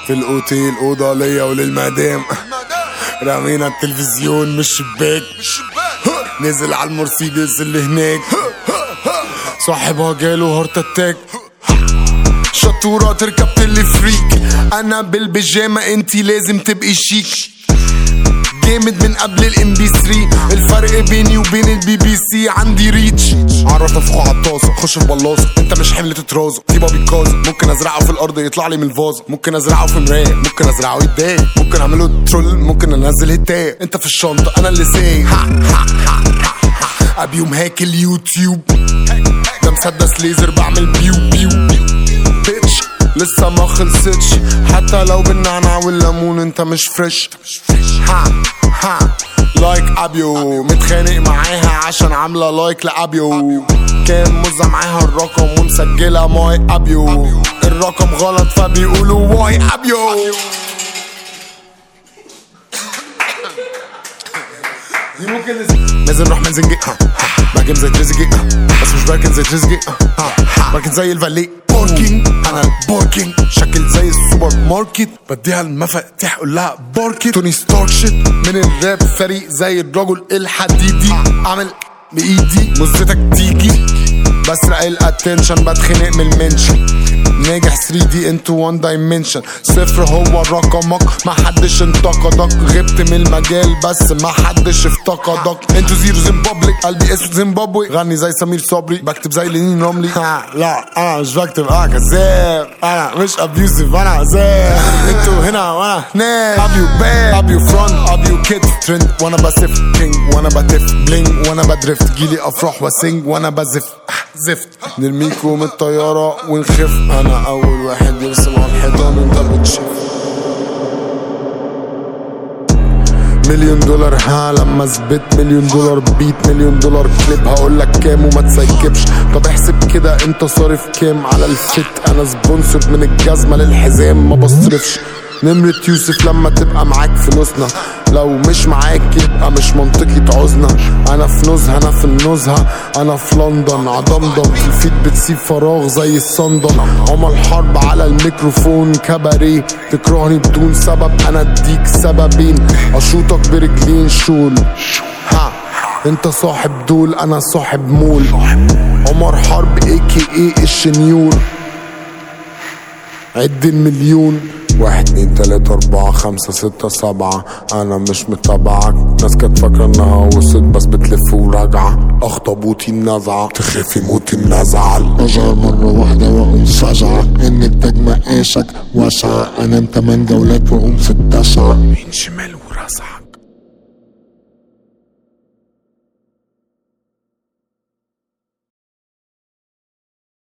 في الاوتيل اوضه ليا وللمدام رمينا التلفزيون من الشباك نزل على المرسيدس اللي هناك صاحبها جاله هارت اتاك شطورة تركب تلي فريك انا بالبيجامة انتي لازم تبقي شيك جامد من قبل الام بي 3 الفرق بيني وبين البي بي سي عندي ريتش عرف افخه على الطاسه خش في بلاصه انت مش حمل تترازه في بابي كازا ممكن ازرعه في الارض يطلع لي من الفازه ممكن ازرعه في مرايه ممكن ازرعه يتضايق ممكن اعمله ترول ممكن انزل هتايه انت في الشنطه انا اللي سايق ها ها ها ها ابيوم هاك اليوتيوب ده مسدس ليزر بعمل بيو بيو بيتش لسه ما خلصتش حتى لو بالنعناع والليمون انت مش فريش ها ها لايك ابيو متخانق معاها عشان عامله لايك لابيو كان موزع معاها الرقم ومسجله ماي ابيو الرقم غلط فبيقولوا واي ابيو دي ممكن لازم نروح من زنجي بركن زي تريزيجي بس مش بركن زي تريزيجي بركن زي الفالي باركينج انا الباركينج شكل زي السوبر ماركت بديها المفاتيح قول لها باركت توني ستارك شيت من الراب فريق زي الرجل الحديدي اعمل بايدي مزتك تيجي بسرق الاتنشن بتخنق من المنشن ناجح 3 دي انتو 1 دايمنشن صفر هو رقمك ما حدش انتقدك غبت من المجال بس ما حدش افتقدك انتو زيرو زيمبابليك قلبي اسود زيمبابوي غني زي سمير صبري بكتب زي لينين رملي ها لا انا مش بكتب انا كذاب انا مش ابيوسيف انا عذاب انتو هنا وانا هناك ابيو باك ابيو فرونت ابيو كيد ترند وانا بسف كينج وانا بتف بلينج وانا بدرفت جيلي افراح واسنج وانا بزف زفت نرميكوا من الطيارة ونخف أنا أول واحد يرسم على الحيطان أنت بتشوف مليون دولار ها لما اثبت مليون دولار بيت مليون دولار كليب هقولك كام وما تسيكبش طب احسب كده انت صارف كام على الفت انا سبونسر من الجزمة للحزام ما بصرفش نمرة يوسف لما تبقى معاك فلوسنا لو مش معاك يبقى مش منطقي تعوزنا انا في نزهة انا في النزهة انا في لندن عضمضم في الفيت بتسيب فراغ زي الصندل عمر حرب على الميكروفون كباريه تكرهني بدون سبب انا اديك سببين اشوطك برجلين شول ها انت صاحب دول انا صاحب مول عمر حرب اي كي اي الشنيور عد المليون واحد اتنين تلاتة أربعة خمسة ستة سبعة أنا مش متابعك ناس كانت فاكرة إنها وصلت بس بتلف وراجعة أخطبوطي النزعة تخفي موتي النزعة أظهر مرة واحدة وأقوم فجعة إن التاج مقاشك واسعة أنام تمن جولات وأقوم في التاسعة يمين شمال